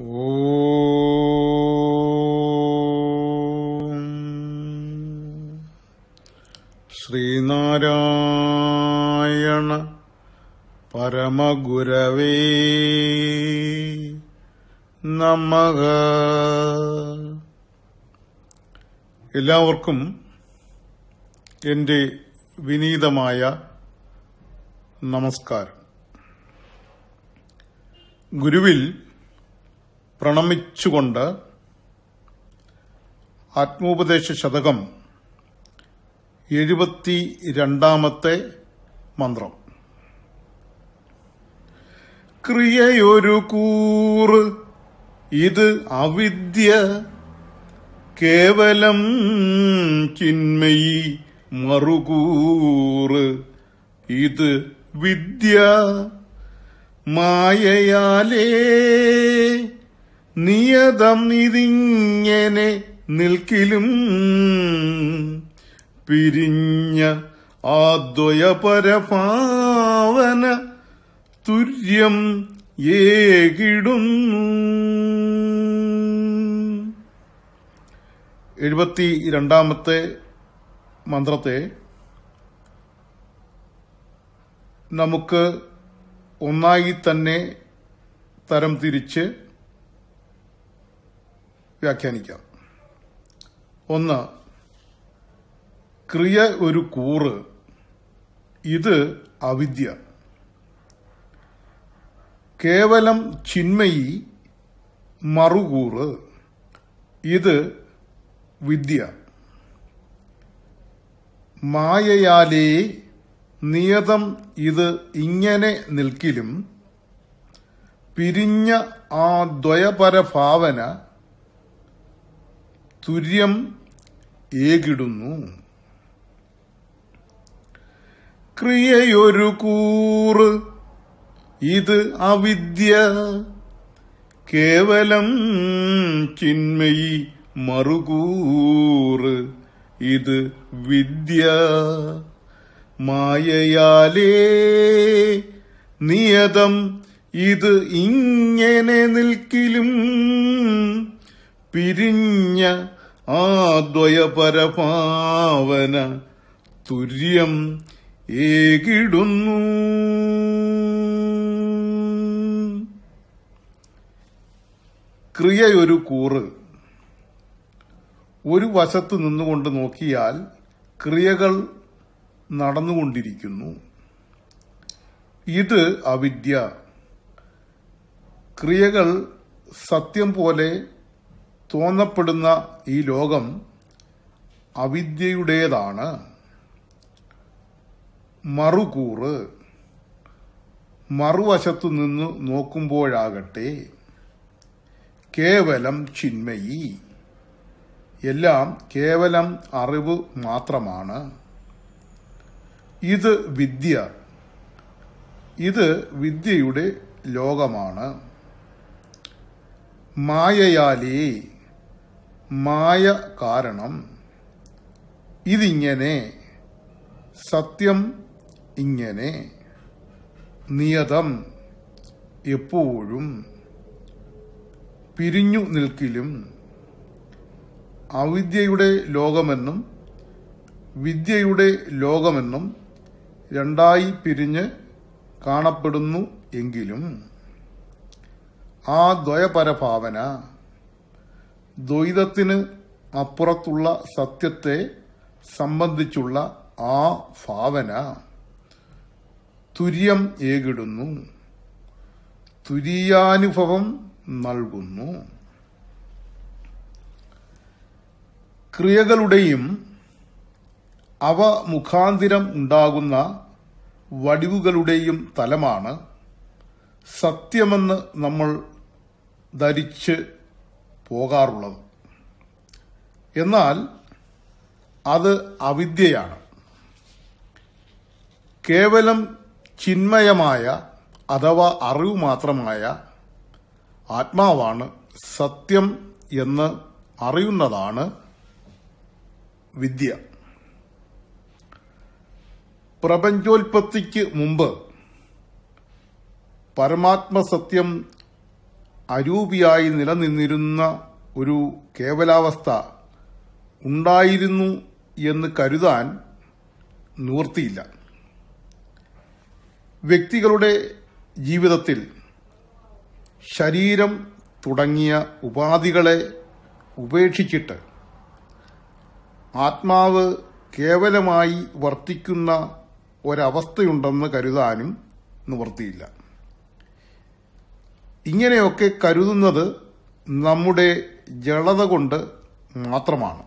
ഓം ശ്രീനാരായണ പരമഗുരവേ നമഃ എല്ലാവർക്കും എന്റെ വിനീതമായ നമസ്കാരം ഗുരുവിൽ പ്രണമിച്ചുകൊണ്ട് ആത്മോപദേശ ശതകം എഴുപത്തി രണ്ടാമത്തെ മന്ത്രം ക്രിയയൊരു കൂറ് ഇത് അവിദ്യ കേവലം ചിന്മയി മറുകൂറ് ഇത് വിദ്യ മായയാലേ നിയതം ഇതിങ്ങനെ നിൽക്കിലും പിരിഞ്ഞ ആദ്വയപരഭാവന തുര്യം ഏകിടുന്നു എഴുപത്തി രണ്ടാമത്തെ മന്ത്രത്തെ നമുക്ക് ഒന്നായി തന്നെ തരം തിരിച്ച് വ്യാഖ്യാനിക്കാം ഒന്ന് ക്രിയ ഒരു കൂറ് ഇത് അവിദ്യ കേവലം ചിന്മയി മറുകൂറ് ഇത് വിദ്യ മായയാലേ നിയതം ഇത് ഇങ്ങനെ നിൽക്കിലും പിരിഞ്ഞ ആ ദ്വയപരഭാവന തുര്യം ഏകിടുന്നു ക്രിയയൊരു കൂറ് ഇത് അവിദ്യ കേവലം ചിന്മയി മറുകൂറ് ഇത് വിദ്യ മായയാലേ നിയതം ഇത് ഇങ്ങനെ നിൽക്കിലും പിരിഞ്ഞ ആ ദ്വയപരഭാവന തുര്യം ഏകിടുന്നു ക്രിയയൊരു കൂറ് ഒരു വശത്ത് നിന്നുകൊണ്ട് നോക്കിയാൽ ക്രിയകൾ നടന്നുകൊണ്ടിരിക്കുന്നു ഇത് അവിദ്യ ക്രിയകൾ സത്യം പോലെ തോന്നപ്പെടുന്ന ഈ ലോകം അവിദ്യയുടേതാണ് മറുകൂറ് മറുവശത്തു നിന്ന് നോക്കുമ്പോഴാകട്ടെ കേവലം ചിന്മയി എല്ലാം കേവലം അറിവ് മാത്രമാണ് ഇത് വിദ്യ ഇത് വിദ്യയുടെ ലോകമാണ് മായയാലേ മായ കാരണം ഇതിങ്ങനെ സത്യം ഇങ്ങനെ നിയതം എപ്പോഴും പിരിഞ്ഞു നിൽക്കിലും അവിദ്യയുടെ ലോകമെന്നും വിദ്യയുടെ ലോകമെന്നും രണ്ടായി പിരിഞ്ഞ് കാണപ്പെടുന്നു എങ്കിലും ആ ദ്വയപരഭാവന ദ്വൈതത്തിന് അപ്പുറത്തുള്ള സത്യത്തെ സംബന്ധിച്ചുള്ള ആ ഭാവന തുര്യം ഏകിടുന്നു തുരീയാനുഭവം നൽകുന്നു ക്രിയകളുടെയും അവ മുഖാന്തിരം ഉണ്ടാകുന്ന വടിവുകളുടെയും തലമാണ് സത്യമെന്ന് നമ്മൾ ധരിച്ച് പോകാറുള്ളത് എന്നാൽ അത് അവിദ്യയാണ് കേവലം ചിന്മയമായ അഥവാ അറിവ് മാത്രമായ ആത്മാവാണ് സത്യം എന്ന് അറിയുന്നതാണ് വിദ്യ പ്രപഞ്ചോൽപത്തിക്ക് മുമ്പ് പരമാത്മസത്യം അരൂപിയായി നിലനിന്നിരുന്ന ഒരു കേവലാവസ്ഥ ഉണ്ടായിരുന്നു എന്ന് കരുതാൻ നിവൃത്തിയില്ല വ്യക്തികളുടെ ജീവിതത്തിൽ ശരീരം തുടങ്ങിയ ഉപാധികളെ ഉപേക്ഷിച്ചിട്ട് ആത്മാവ് കേവലമായി വർത്തിക്കുന്ന ഒരവസ്ഥയുണ്ടെന്ന് കരുതാനും നിവൃത്തിയില്ല ഇങ്ങനെയൊക്കെ കരുതുന്നത് നമ്മുടെ ജളത കൊണ്ട് മാത്രമാണ്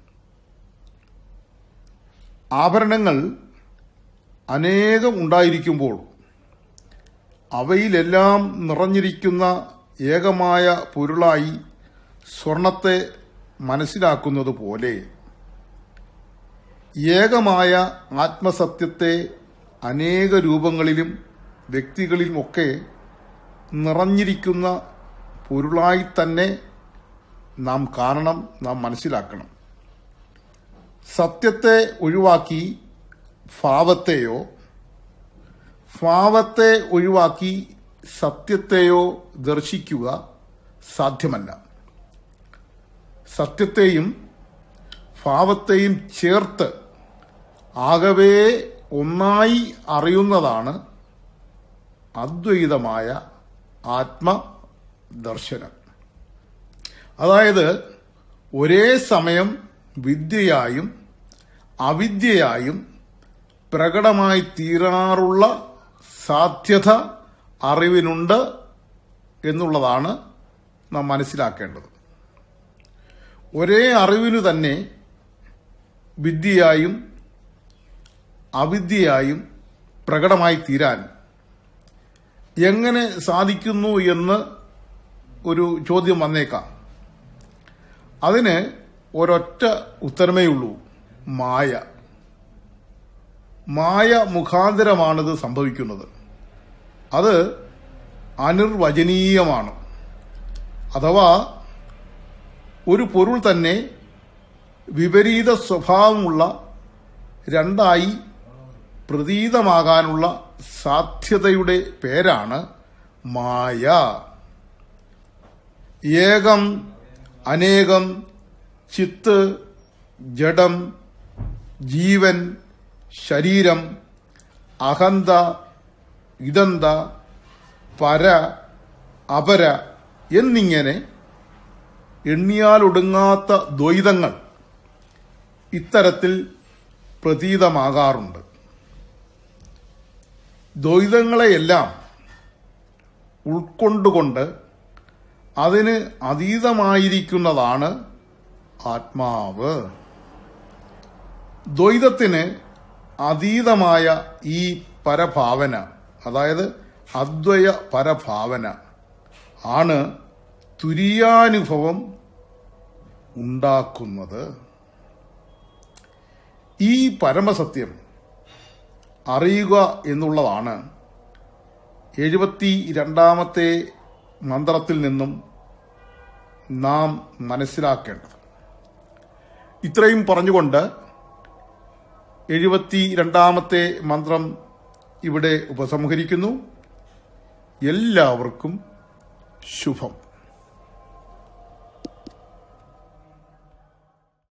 ആഭരണങ്ങൾ അനേകം ഉണ്ടായിരിക്കുമ്പോൾ അവയിലെല്ലാം നിറഞ്ഞിരിക്കുന്ന ഏകമായ പൊരുളായി സ്വർണത്തെ മനസ്സിലാക്കുന്നത് പോലെ ഏകമായ ആത്മസത്യത്തെ അനേക രൂപങ്ങളിലും വ്യക്തികളിലുമൊക്കെ നിറഞ്ഞിരിക്കുന്ന പൊരുളായി തന്നെ നാം കാണണം നാം മനസ്സിലാക്കണം സത്യത്തെ ഒഴിവാക്കി ഭാവത്തെയോ ഭാവത്തെ ഒഴിവാക്കി സത്യത്തെയോ ദർശിക്കുക സാധ്യമല്ല സത്യത്തെയും ഭാവത്തെയും ചേർത്ത് ആകവേ ഒന്നായി അറിയുന്നതാണ് അദ്വൈതമായ ആത്മദർശനം അതായത് ഒരേ സമയം വിദ്യയായും അവിദ്യയായും പ്രകടമായി തീരാറുള്ള സാധ്യത അറിവിനുണ്ട് എന്നുള്ളതാണ് നാം മനസ്സിലാക്കേണ്ടത് ഒരേ അറിവിനു തന്നെ വിദ്യയായും അവിദ്യയായും പ്രകടമായി തീരാൻ എങ്ങനെ സാധിക്കുന്നു എന്ന് ഒരു ചോദ്യം വന്നേക്കാം അതിന് ഒരൊറ്റ ഉത്തരമേ ഉള്ളൂ മായ മായ മുഖാന്തരമാണിത് സംഭവിക്കുന്നത് അത് അനിർവചനീയമാണ് അഥവാ ഒരു പൊരുൾ തന്നെ വിപരീത സ്വഭാവമുള്ള രണ്ടായി പ്രതീതമാകാനുള്ള സാധ്യതയുടെ പേരാണ് മായ ഏകം അനേകം ചിത്ത് ജഡം ജീവൻ ശരീരം അഹന്ത ഇതന്ത പര അപര എന്നിങ്ങനെ എണ്ണിയാലൊടുങ്ങാത്ത ദ്വൈതങ്ങൾ ഇത്തരത്തിൽ പ്രതീതമാകാറുണ്ട് ദ്വൈതങ്ങളെയെല്ലാം ഉൾക്കൊണ്ടുകൊണ്ട് അതിന് അതീതമായിരിക്കുന്നതാണ് ആത്മാവ് ദ്വൈതത്തിന് അതീതമായ ഈ പരഭാവന അതായത് അദ്വയ പരഭാവന ആണ് തുര്യാനുഭവം ഉണ്ടാക്കുന്നത് ഈ പരമസത്യം അറിയുക എന്നുള്ളതാണ് എഴുപത്തി രണ്ടാമത്തെ മന്ത്രത്തിൽ നിന്നും നാം മനസ്സിലാക്കേണ്ടത് ഇത്രയും പറഞ്ഞുകൊണ്ട് എഴുപത്തി രണ്ടാമത്തെ മന്ത്രം ഇവിടെ ഉപസംഹരിക്കുന്നു എല്ലാവർക്കും ശുഭം